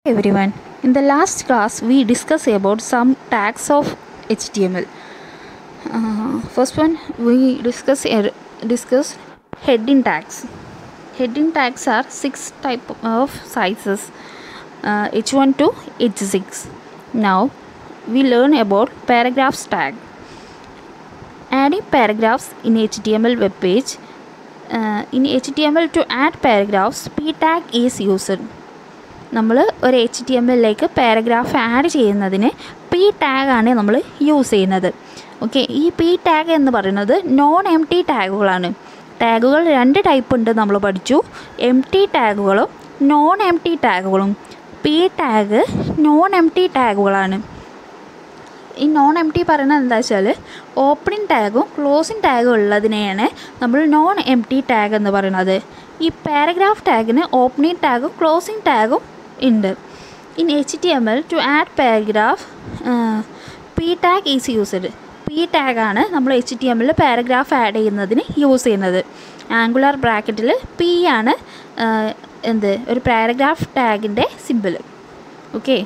everyone. In the last class, we discussed about some tags of HTML. Uh, first one, we discuss er, discussed heading tags. Heading tags are six type of sizes, uh, H1 to H6. Now, we learn about paragraphs tag. Adding paragraphs in HTML web page. Uh, in HTML to add paragraphs, p tag is used. നമ്മൾ ഒരു H T M എല്ലിലേക്ക് paragraph add ചെയ്യുന്നതിന് P ടാഗാണ് നമ്മൾ use ചെയ്യുന്നത് okay ഈ P tag എന്ന് പറയുന്നത് നോൺ എം ടി ടാഗുകളാണ് ടാഗുകൾ രണ്ട് ടൈപ്പ് ഉണ്ട് നമ്മൾ പഠിച്ചു എം ടി ടാഗുകളും നോൺ എം ടി ടാഗുകളും P tag non M T ടാഗുകളാണ് ഈ നോൺ എം ടി പറയുന്നത് എന്താ വെച്ചാൽ ഓപ്പണിംഗ് ടാഗും ക്ലോസിംഗ് ടാഗും ഉള്ളതിനെയാണ് നമ്മൾ നോൺ എം ടി ടാഗ് എന്ന് പറയുന്നത് ഈ പാരഗ്രാഫ് ടാഗിന് ഓപ്പണിംഗ് ടാഗും ക്ലോസിംഗ് ടാഗും ഉണ്ട് in H T M L to add paragraph P tag is used P ടാഗാണ് നമ്മൾ എച്ച് ടി എം എല്ലിൽ പാരഗ്രാഫ് ആഡ് ചെയ്യുന്നതിന് യൂസ് ചെയ്യുന്നത് ആംഗുലാർ ബ്രാക്കറ്റിൽ പി ആണ് എന്ത് ഒരു പാരഗ്രാഫ് ടാഗിൻ്റെ simple okay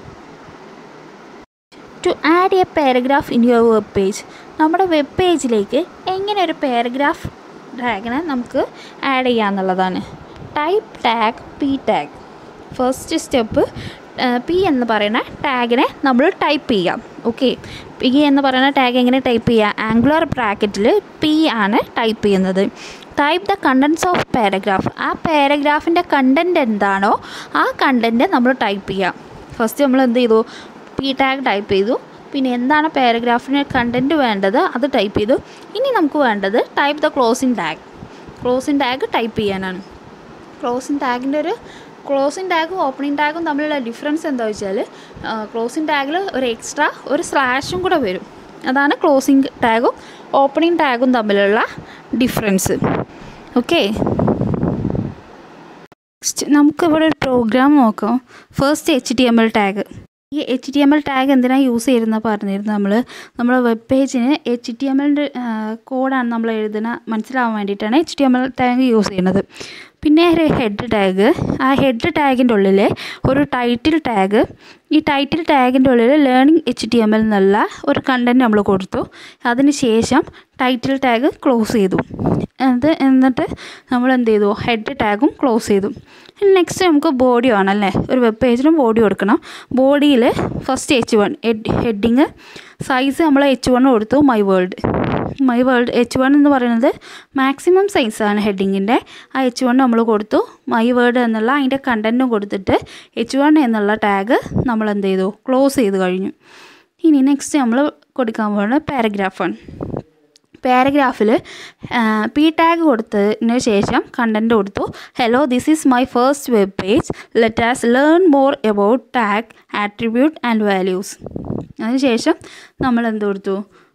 to add a paragraph in your web page നമ്മുടെ വെബ് പേജിലേക്ക് എങ്ങനെ ഒരു പാരഗ്രാഫ് ടാഗിനെ നമുക്ക് ആഡ് ചെയ്യാമെന്നുള്ളതാണ് type tag P tag first step P എന്ന് പറയുന്ന ടാഗിനെ നമ്മൾ ടൈപ്പ് ചെയ്യാം ഓക്കെ പി എന്ന് പറയുന്ന ടാഗ് എങ്ങനെ ടൈപ്പ് ചെയ്യുക ആംഗുലർ ബ്രാക്കറ്റിൽ പി ആണ് ടൈപ്പ് ചെയ്യുന്നത് type the contents of paragraph ആ പാരഗ്രാഫിൻ്റെ കണ്ടൻറ്റ് എന്താണോ ആ കണ്ടൻറ്റ് നമ്മൾ ടൈപ്പ് ചെയ്യാം ഫസ്റ്റ് നമ്മൾ എന്ത് ചെയ്തു പി ടാഗ് ടൈപ്പ് ചെയ്തു പിന്നെ എന്താണ് പാരഗ്രാഫിന് കണ്ടൻറ്റ് വേണ്ടത് അത് ടൈപ്പ് ചെയ്തു ഇനി നമുക്ക് വേണ്ടത് type the closing tag closing tag type ചെയ്യാനാണ് ക്ലോസിംഗ് ടാഗിൻ്റെ ഒരു ക്ലോസിംഗ് ടാഗും ഓപ്പണിംഗ് ടാഗും തമ്മിലുള്ള ഡിഫറൻസ് എന്താ വെച്ചാൽ ക്ലോസിംഗ് ടാഗിൽ ഒരു എക്സ്ട്രാ ഒരു സ്ലാഷും കൂടെ വരും അതാണ് ക്ലോസിംഗ് ടാഗും ഓപ്പണിംഗ് ടാഗും തമ്മിലുള്ള ഡിഫറൻസ് ഓക്കെ നമുക്കിവിടെ ഒരു പ്രോഗ്രാം നോക്കാം first H T M L tag ഈ H T M L tag എന്തിനാണ് യൂസ് ചെയ്യുന്നത് പറഞ്ഞിരുന്നു നമ്മൾ നമ്മുടെ വെബ് പേജിന് എച്ച് ടി എം എല്ലിൻ്റെ കോഡാണ് നമ്മൾ എഴുതുന്ന മനസ്സിലാവാൻ വേണ്ടിയിട്ടാണ് H T M L tag use ചെയ്യുന്നത് പിന്നെ ഒരു ഹെഡ് ടാഗ് ആ ഹെഡ് ടാഗിൻ്റെ ഉള്ളിൽ ഒരു ടൈറ്റിൽ ടാഗ് ഈ ടൈറ്റിൽ ടാഗിൻ്റെ ഉള്ളിൽ learning H T M L എന്നുള്ള ഒരു കണ്ടൻറ്റ് നമ്മൾ കൊടുത്തു അതിന് ശേഷം ടൈറ്റിൽ ടാഗ് ക്ലോസ് ചെയ്തു അത് എന്നിട്ട് നമ്മൾ എന്ത് ചെയ്തു ഹെഡ് ടാഗും ക്ലോസ് ചെയ്തു നെക്സ്റ്റ് നമുക്ക് ബോഡി വേണമല്ലേ ഒരു വെബ് പേജിനും ബോഡി കൊടുക്കണം ബോഡിയിൽ first H one heading size നമ്മൾ എച്ച് വൺ കൊടുത്തു my world my world H one എന്ന് പറയുന്നത് മാക്സിമം സൈസാണ് ഹെഡിങ്ങിൻ്റെ ആ എച്ച് വൺ നമ്മൾ കൊടുത്തു മൈ വേൾഡ് എന്നുള്ള അതിൻ്റെ കണ്ടൻറ്റും കൊടുത്തിട്ട് എച്ച് വൺ എന്നുള്ള ടാഗ് നമ്മൾ എന്ത് ചെയ്തു ക്ലോസ് ചെയ്ത് കഴിഞ്ഞു ഇനി നെക്സ്റ്റ് നമ്മൾ കൊടുക്കാൻ പോകുന്നത് പാരഗ്രാഫാണ് പാരഗ്രാഫിൽ പി ടാഗ് കൊടുത്തതിന് ശേഷം കണ്ടൻറ്റ് കൊടുത്തു hello this is my first web page let us learn more about tag attribute and values അതിനുശേഷം നമ്മൾ എന്ത് കൊടുത്തു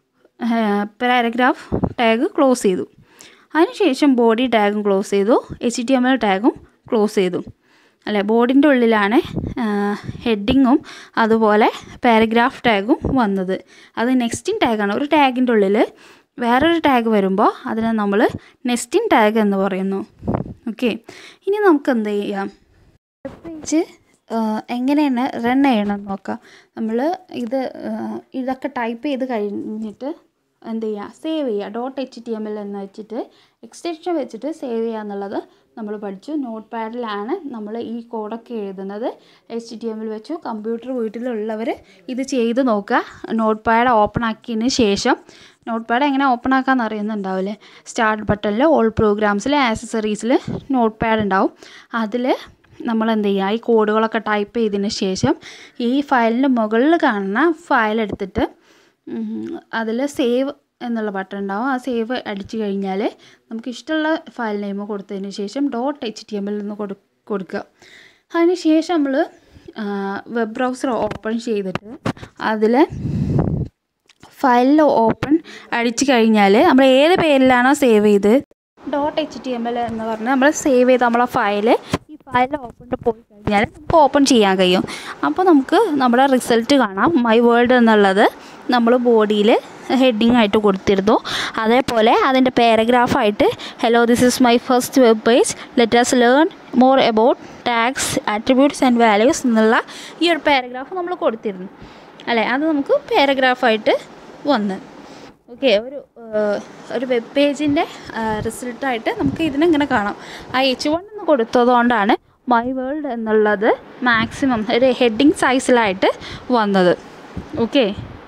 പാരഗ്രാഫ് ടാഗ് ക്ലോസ് ചെയ്തു അതിനുശേഷം ബോഡി ടാഗും ക്ലോസ് ചെയ്തു എച്ച് ടി എം എൽ ടാഗും ക്ലോസ് ചെയ്തു അല്ലേ ബോർഡിൻ്റെ ഉള്ളിലാണ് ഹെഡിങ്ങും അതുപോലെ പാരഗ്രാഫ് ടാഗും വന്നത് അത് നെക്സ്റ്റിൻ ടാഗാണ് ഒരു ടാഗിൻ്റെ ഉള്ളിൽ വേറൊരു ടാഗ് വരുമ്പോൾ അതിനെ നമ്മൾ നെസ്റ്റിൻ ടാഗ് എന്ന് പറയുന്നു ഓക്കെ ഇനി നമുക്ക് എന്ത് ചെയ്യാം പേജ് എങ്ങനെയാണ് റൺ ചെയ്യണം നോക്കാം നമ്മൾ ഇത് ഇതൊക്കെ ടൈപ്പ് ചെയ്ത് കഴിഞ്ഞിട്ട് എന്ത് ചെയ്യുക സേവ് ചെയ്യുക dot H T M L എന്ന് വെച്ചിട്ട് എക്സ്റ്റൻഷൻ വെച്ചിട്ട് സേവ് ചെയ്യുക എന്നുള്ളത് നമ്മൾ പഠിച്ചു നോട്ട് പാഡിലാണ് നമ്മൾ ഈ കോഡൊക്കെ എഴുതുന്നത് എച്ച് ടി എം എൽ വെച്ചു കമ്പ്യൂട്ടർ വീട്ടിലുള്ളവർ ഇത് ചെയ്ത് നോക്കുക നോട്ട് പാഡ് ഓപ്പൺ ആക്കിയതിന് ശേഷം നോട്ട് പാഡ് എങ്ങനെ ഓപ്പൺ ആക്കാമെന്ന് അറിയുന്നുണ്ടാവില്ലേ സ്റ്റാർട്ട് ബട്ടണിൽ ഓൾ പ്രോഗ്രാംസിൽ ആക്സസറീസിൽ നോട്ട് പാഡ് ഉണ്ടാവും അതിൽ നമ്മൾ എന്ത് ചെയ്യുക ഈ കോഡുകളൊക്കെ ടൈപ്പ് ചെയ്തതിന് ശേഷം ഈ ഫയലിൻ്റെ മുകളിൽ കാണുന്ന ഫയൽ എടുത്തിട്ട് അതിൽ സേവ് എന്നുള്ള ബട്ടൺ ഉണ്ടാവും ആ സേവ് അടിച്ചു കഴിഞ്ഞാൽ നമുക്ക് ഇഷ്ടമുള്ള ഫയൽ നെയിം കൊടുത്തതിന് ശേഷം dot H T M L എന്ന് കൊടു കൊടുക്കുക അതിന് ശേഷം നമ്മൾ വെബ് ബ്രൗസർ ഓപ്പൺ ചെയ്തിട്ട് അതിൽ ഫയലിൽ ഓപ്പൺ അടിച്ചു കഴിഞ്ഞാൽ നമ്മൾ ഏത് പേരിലാണോ സേവ് ചെയ്ത് dot H T M L എന്ന് പറഞ്ഞാൽ നമ്മൾ സേവ് ചെയ്ത നമ്മളെ ഫയൽ ഈ ഫയൽ ഓപ്പൺ പോയി കഴിഞ്ഞാൽ നമുക്ക് ഓപ്പൺ ചെയ്യാൻ കഴിയും അപ്പോൾ നമുക്ക് നമ്മുടെ റിസൾട്ട് കാണാം മൈ വേൾഡ് എന്നുള്ളത് നമ്മൾ ബോഡിയിൽ ഹെഡിങ് ആയിട്ട് കൊടുത്തിരുന്നു അതേപോലെ അതിൻ്റെ പാരഗ്രാഫായിട്ട് hello this is my first web page let us learn more about tags attributes and values എന്നുള്ള ഈ ഒരു പാരഗ്രാഫ് നമ്മൾ കൊടുത്തിരുന്നു അല്ലേ അത് നമുക്ക് പാരഗ്രാഫായിട്ട് വന്ന് ഓക്കെ ഒരു ഏഹ്, ഒരു വെബ് പേജിൻ്റെ റിസൾട്ടായിട്ട് നമുക്ക് ഇതിനെങ്ങനെ കാണാം ആ എച്ച് വൺ എന്ന് കൊടുത്തതുകൊണ്ടാണ് മൈ വേൾഡ് എന്നുള്ളത് മാക്സിമം ഒരു ഹെഡിങ് സൈസിലായിട്ട് വന്നത് ഓക്കെ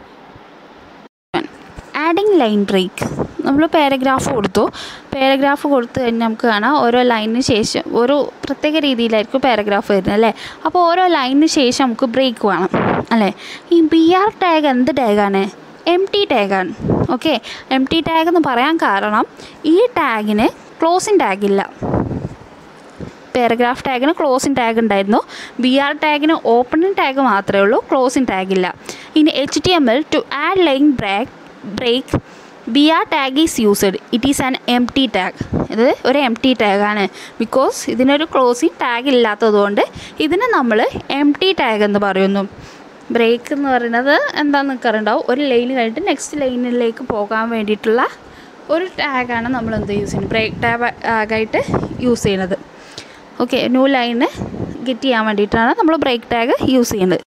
ആഡിങ് ലൈൻ ബ്രേക്ക് നമ്മൾ പാരഗ്രാഫ് കൊടുത്തു പാരഗ്രാഫ് കൊടുത്തു കഴിഞ്ഞാൽ നമുക്ക് കാണാം ഓരോ ലൈനിന് ശേഷം ഒരു പ്രത്യേക രീതിയിലായിരിക്കും പാരഗ്രാഫ് വരുന്നത് അല്ലേ അപ്പോൾ ഓരോ ലൈനിന് ശേഷം നമുക്ക് ബ്രേക്ക് വേണം അല്ലേ ഈ ബി ആർ ടാഗ് എന്ത് ടാഗാണ് എം ടി ടാഗാണ് ഓക്കെ എം ടി ടാഗ് എന്ന് പറയാൻ കാരണം ഈ ടാഗിന് ക്ലോസിങ് ടാഗില്ല പാരഗ്രാഫ് ടാഗിന് ക്ലോസിങ് ടാഗ് ഉണ്ടായിരുന്നു ബി ആർ ടാഗിന് ഓപ്പണിംഗ് ടാഗ് മാത്രമേ ഉള്ളൂ ക്ലോസിംഗ് ടാഗ് ഇല്ല ഇനി H T M L to add line break break B R tag is used it is an empty tag ഇത് ഒരു എം ടി ടാഗാണ് ബിക്കോസ് ഇതിനൊരു ക്ലോസിംഗ് ടാഗ് ഇല്ലാത്തതുകൊണ്ട് ഇതിന് നമ്മൾ എം ടി ടാഗ് എന്ന് പറയുന്നു ബ്രേക്ക് എന്ന് പറയുന്നത് എന്താണെന്ന് നിൽക്കാറുണ്ടാവും ഒരു ലൈൻ കഴിഞ്ഞിട്ട് നെക്സ്റ്റ് ലൈനിലേക്ക് പോകാൻ വേണ്ടിയിട്ടുള്ള ഒരു ടാഗാണ് നമ്മൾ എന്ത് യൂസ് ചെയ്യുന്നത് ബ്രേക്ക് ടാഗ് ആയിട്ട് യൂസ് ചെയ്യുന്നത് ഓക്കെ ന്യൂ ലൈന് ഗെറ്റ് ചെയ്യാൻ വേണ്ടിയിട്ടാണ് നമ്മൾ ബ്രേക്ക് ടാഗ് യൂസ് ചെയ്യുന്നത്